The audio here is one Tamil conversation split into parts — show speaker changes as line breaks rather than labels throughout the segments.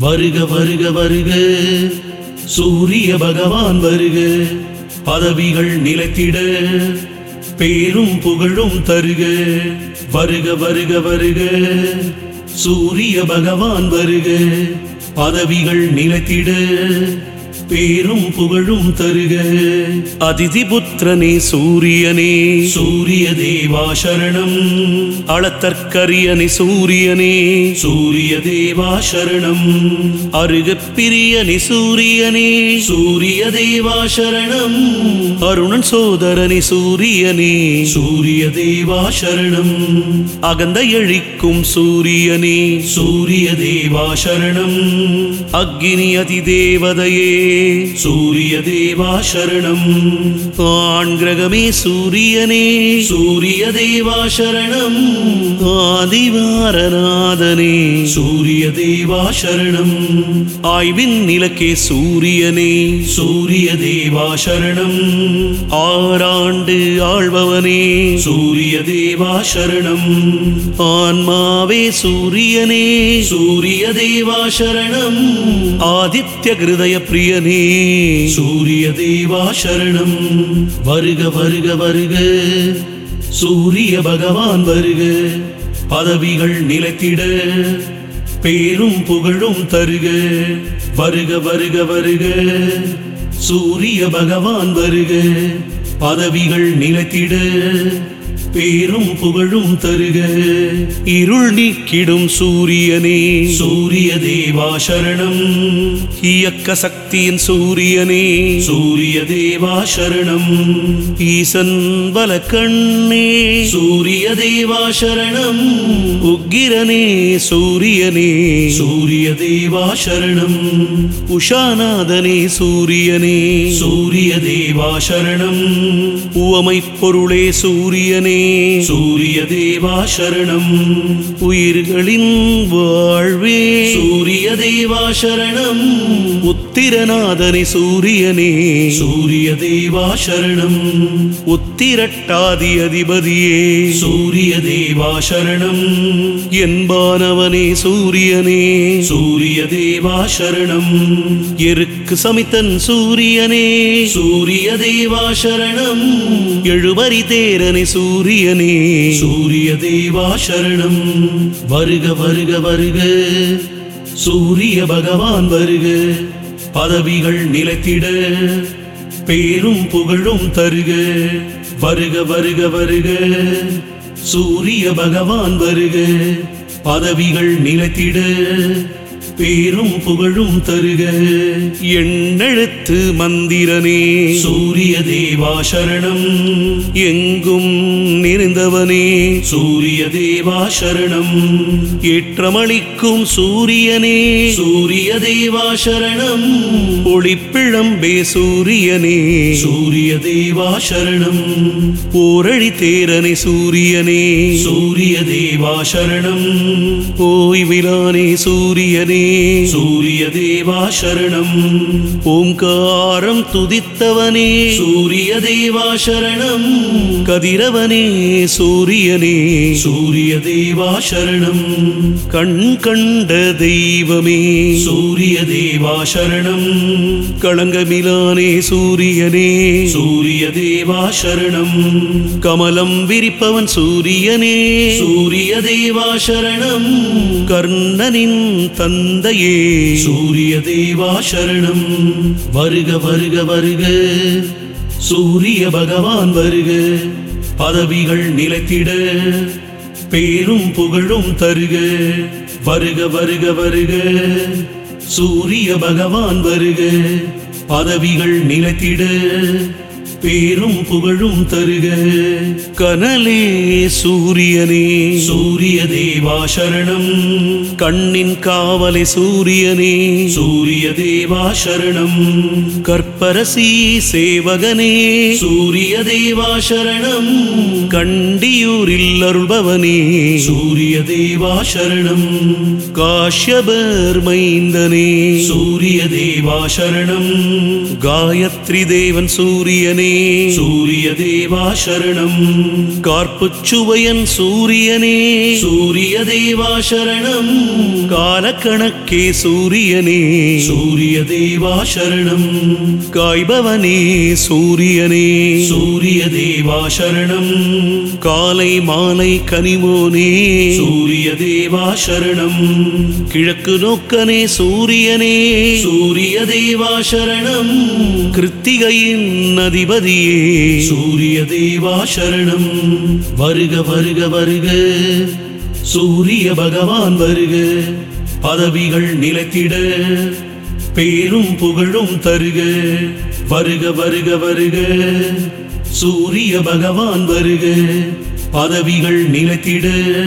வருக வருக வருக சூரிய பகவான் வருக பதவிகள் நிலைத்திட பேரும் புகழும் தருக வருக வருக வருக சூரிய பகவான் வருக பதவிகள் நிலைத்திட பேரும் புகழும் தருக அதிதி புத்திரனே சூரியனே சூரிய தேவா சரணம் அளத்தற்கரியனே சூரியனே சூரிய தேவா சரணம் அருகப் பிரியனே சூரியனே சூரிய தேவா சரணம் அருணன் சோதரனே சூரியனே சூரிய தேவா சரணம் அகந்த எழிக்கும் சூரியனே சூரிய தேவா சரணம் அக்னி அதிதேவதையே சூரிய தேவா சரணம் ஆண் கிரகமே சூரியனே சூரிய தேவா சரணம் ஆதிவாரநாதனே சூரிய தேவா சரணம் ஆய்வின் நிலக்கே சூரியனே சூரிய தேவா சரணம் ஆறாண்டு ஆள்பவனே சூரிய தேவா சரணம் ஆன்மாவே சூரியனே சூரிய தேவா சரணம் ஆதித்ய கிருதய பிரியனே சூரிய தேவா சரணம் வருக வருக வருக சூரிய பகவான் வருக பதவிகள் நிலைத்திட பேரும் புகழும் தருக வருக வருக வருக சூரிய பகவான் வருக பதவிகள் நிலைத்திட பேரும் புகழும் தருக இருள் நீக்கிடும் சூரியனே சூரிய தேவா சரணம் இயக்க சக்தியின் சூரியனே சூரிய தேவா சரணம் ஈசன் வலக்கண்ணே சூரிய தேவா சரணம் உக்கிரனே சூரியனே சூரிய தேவா சரணம் உஷாநாதனே சூரியனே சூரிய தேவா சரணம் உவமை பொருளே சூரியனே சூரிய தேவா சரணம் உயிர்களின் வாழ்வே சூரிய தேவா சரணம் உத்திரநாதனே சூரியனே சூரிய தேவா சரணம் உத்திரட்டாதி அதிபதியே சூரிய தேவா சரணம் என்பானவனே சூரியனே சூரிய தேவா சரணம் எருக்கு சமித்தன் சூரியனே சூரிய தேவா சரணம் எழுபரி தேரனே சூரியனே சூரிய தேவா சரணம் வருக வருக வருக சூரிய பகவான் வருக பதவிகள் நிலைத்திட பேரும் புகழும் தருக வருக வருக வருக சூரிய பகவான் வருக பதவிகள் நிலைத்திட பேரும் புகழும் தருக எண்ணெழுத்து மந்திரனே சூரிய தேவா சரணம் எங்கும் நிறைந்தவனே சூரிய தேவா சரணம் ஏற்றமளிக்கும் சூரியனே சூரிய தேவா சரணம் ஒளிப்பிழம்பே சூரியனே சூரிய தேவா சரணம் ஓரழி தேரனே சூரியனே சூரிய தேவா சரணம் ஓய்விலானே சூரியனே சூரிய தேவா சரணம் ஓம்காரம் துதித்தவனே சூரிய தேவா சரணம் கதிரவனே சூரியனே சூரிய தேவா சரணம் கண் கண்ட தெய்வமே சூரிய தேவா சரணம் களங்கமிலானே சூரியனே சூரிய தேவா சரணம் கமலம் விரிப்பவன் சூரியனே சூரிய தேவா சரணம் கர்ணனின் தந்தையே சூரிய தேவா சரணம் வருக வருக வருக சூரிய பகவான் வருக பதவிகள் நிலைத்திட பேரும் புகழும் தருக வருக வருக வருக சூரிய பகவான் வருக பதவிகள் நிலைத்திட பேரும் புகழும் தருக கனலே சூரியனே சூரிய தேவா சரணம் கண்ணின் காவலை சூரியனே சூரிய தேவா சரணம் கற்பரசி சேவகனே சூரிய தேவா சரணம் கண்டியூரில் அருள்பவனே சூரிய தேவா சரணம் காஷ்யபர் மைந்தனே சூரிய தேவா சரணம் காயத்ரி தேவன் சூரியனே சூரிய தேவா சரணம் கார்ப்புச்சுவையன் சூரியனே சூரிய தேவா சரணம் காலக்கணக்கே சூரியனே சூரிய தேவா சரணம் காய்பவனே சூரியனே சூரிய தேவா சரணம் காலை மாலை கனிமோனே சூரிய தேவா சரணம் கிழக்கு நோக்கனே சூரியனே சூரிய தேவா சரணம் கிருத்திகையின் அதிபதியே சூரிய தேவா சரணம் வருக வருக வருக சூரிய பகவான் வருக பதவிகள் நிலைத்திட பேரும் புகழும் தருக வருக வருக வருக சூரிய பகவான் வருக பதவிகள் நிலைத்திட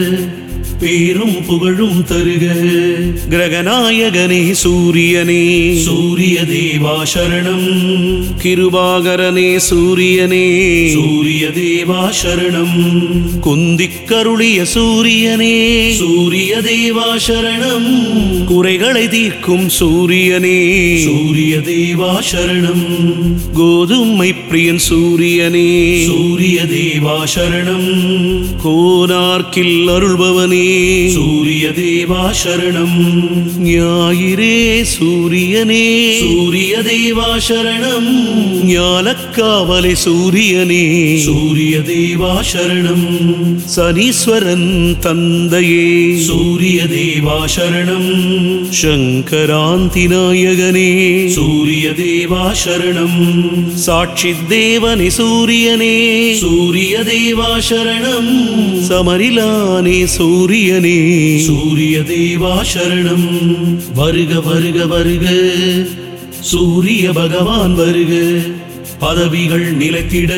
பேரும் புகழும் தருக கிரகநாயகனே சூரியனே சூரிய தேவா சரணம் கிருபாகரனே சூரியனே சூரிய தேவா சரணம் குந்திக்கருளிய சூரியனே சூரிய தேவா சரணம் குறைகளை தீர்க்கும் சூரியனே சூரிய தேவா சரணம் கோதுமை பிரியன் சூரியனே சூரிய தேவா சரணம் கோனார்க்கில் அருள்பவனே சூரிய தேவா சரணம் ஞாயிறே சூரியனே சூரிய தேவா சரணம் ஞானக்காவலை சூரியனே சூரிய தேவா சரணம் சனீஸ்வரன் தந்தையே சூரிய தேவா சரணம் சங்கராந்தி நாயகனே சூரிய தேவா சரணம் சாட்சி தேவனே சூரியனே சூரிய தேவா சரணம் சமரிலானே சூரியனே சூரிய தேவா சரணம் வருக வருக வருக சூரிய பகவான் வருக பதவிகள் நிலைத்திட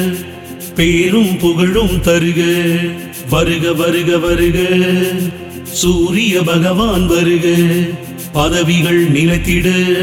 பேரும் புகழும் தருக வருக வருக வருக சூரிய பகவான் வருக பதவிகள் நிலைத்திட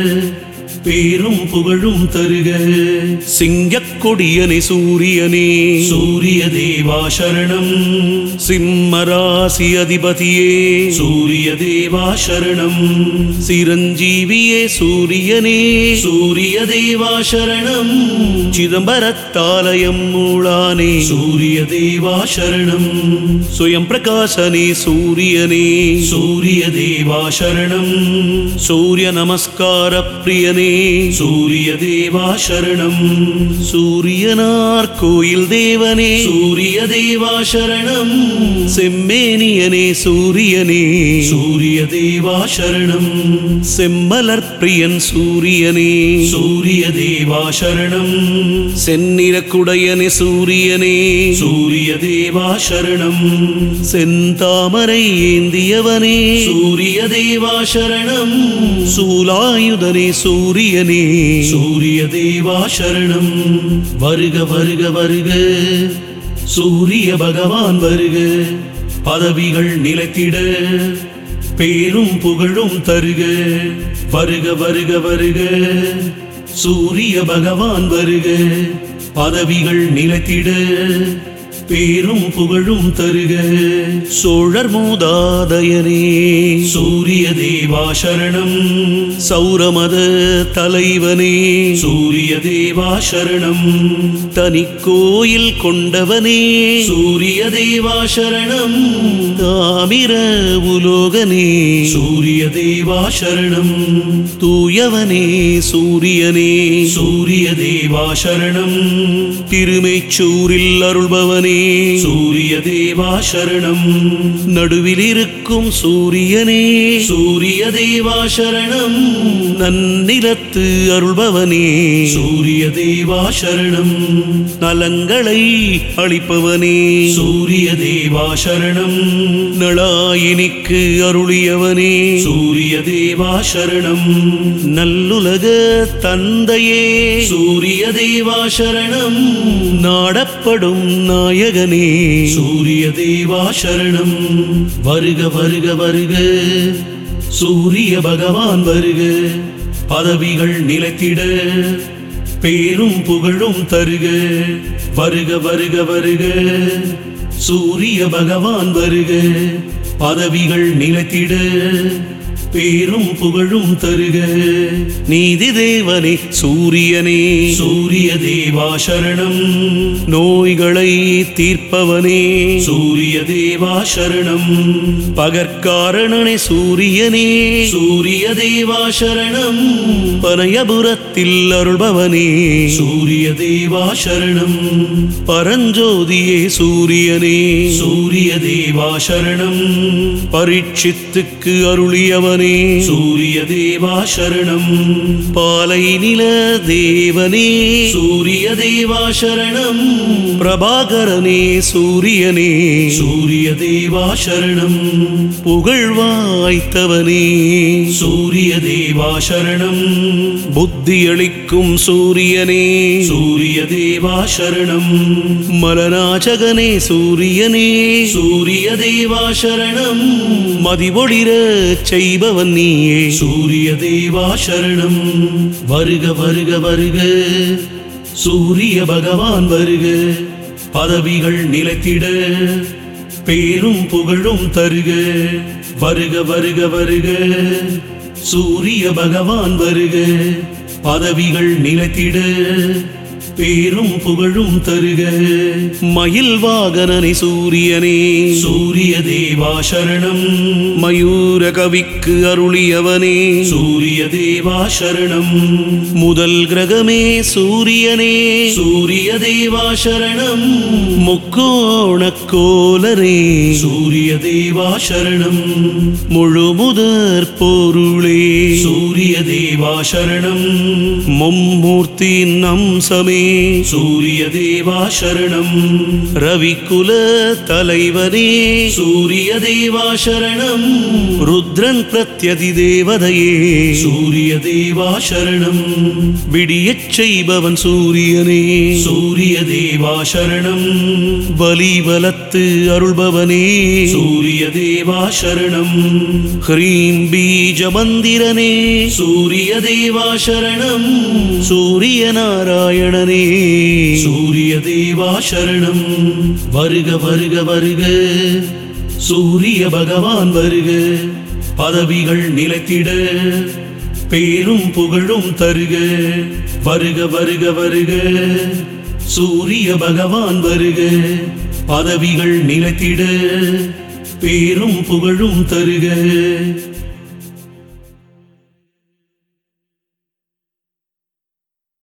பேரும் புகழும் தருக சிங்கக் கொடியனே சூரியனே சூரிய தேவா சரணம் சிம்மராசி அதிபதியே சூரிய தேவா சரணம் சிரஞ்சீவியே சூரியனே சூரிய தேவா சரணம் சிதம்பரத்தாலயம் மூளானே சூரிய தேவா சரணம் சுயம் பிரகாசனே சூரியனே சூரிய தேவா சரணம் சூரிய நமஸ்கார பிரியனே சூரிய தேவா சரணம் சூரியனார் கோயில் தேவனே சூரிய தேவா சரணம் செம்மேனியனே சூரியனே சூரிய தேவா சரணம் செம்மலர் பிரியன் சூரியனே சூரிய தேவா சரணம் செந்நிறக்குடையனே சூரியனே சூரிய தேவா சரணம் செந்தாமரை ஏந்தியவனே சூரிய தேவா சரணம் சூலாயுதனே சூரியனே சூரிய தேவா சரணம் வருக வருக வருக சூரிய பகவான் வருக பதவிகள் நிலைத்திட பேரும் புகழும் தருக வருக வருக வருக சூரிய பகவான் வருக பதவிகள் நிலைத்திட பேரும் புகழும் தருக சோழர் மூதாதையனே சூரிய தேவா சரணம் சௌரமத தலைவனே சூரிய தேவா சரணம் தனி கோயில் கொண்டவனே சூரிய தேவா சரணம் தாமிர உலோகனே சூரிய தேவா சரணம் தூயவனே சூரியனே சூரிய தேவா சரணம் திருமைச்சூரில் அருள்பவனே சூரிய தேவா சரணம் நடுவில் இருக்கும் சூரியனே சூரிய தேவா சரணம் நன்னிலத்து அருள்பவனே சூரிய தேவா சரணம் நலங்களை அளிப்பவனே சூரிய தேவா சரணம் நளாயினிக்கு அருளியவனே சூரிய தேவா சரணம் நல்லுலக தந்தையே சூரிய தேவா சரணம் நாடப்படும் நாயகனே சூரிய தேவா சரணம் வருக வருக வருக சூரிய பகவான் வருக பதவிகள் நிலைத்திட பேரும் புகழும் தருக வருக வருக வருக சூரிய பகவான் வருக பதவிகள் நிலைத்திட பேரும் புகழும் தருக நீதி தேவனே சூரியனே சூரிய தேவா சரணம் நோய்களை தீர்ப்பவனே சூரிய தேவா சரணம் பகற்காரணனே சூரியனே சூரிய தேவா சரணம் பனயபுரத்தில் அருள்பவனே சூரிய தேவா சரணம் பரஞ்சோதியே சூரியனே சூரிய தேவா சரணம் பரீட்சித்துக்கு அருளியவனே சூரிய தேவா சரணம் பாலை நில தேவனே சூரிய தேவா சரணம் பிரபாகரனே சூரியனே சூரிய தேவா சரணம் புகழ் வாய்த்தவனே சூரிய தேவா சரணம் புத்தியளிக்கும் சூரியனே சூரிய தேவா சரணம் மலராஜகனே சூரியனே சூரிய தேவா சரணம் மதிவொளிர செய்பவன் நீயே சூரிய தேவா சரணம் வருக வருக வருக சூரிய பகவான் வருக பதவிகள் நிலைத்திட பேரும் புகழும் தருக வருக வருக வருக சூரிய பகவான் வருக பதவிகள் நிலைத்திட பேரும் புகழும் தருக மயில் வாகனனை சூரியனே சூரிய தேவா சரணம் மயூர கவிக்கு அருளியவனே சூரிய தேவா சரணம் முதல் கிரகமே சூரியனே சூரிய தேவா சரணம் முக்கோண கோலரே சூரிய தேவா சரணம் முழு முதற் பொருளே சூரிய தேவா சரணம் மும்மூர்த்தியின் அம்சமே சூரிய தேவா சரணம் ரவிக்குல தலைவனே சூரிய தேவா சரணம் ருத்ரன் பிரத்யதி தேவதையே சூரிய தேவா சரணம் விடியச் செய்பவன் சூரியனே சூரிய தேவா சரணம் பலி வலத்து அருள்பவனே சூரிய தேவா சரணம் ஹ்ரீம் பீஜ மந்திரனே சூரிய தேவா சரணம் சூரிய நாராயணனே சூரிய தேவா சரணம் வருக வருக வருக சூரிய பகவான் வருக பதவிகள் நிலைத்திட பேரும் புகழும் தருக வருக வருக வருக சூரிய பகவான் வருக பதவிகள் நிலைத்திட பேரும் புகழும் தருக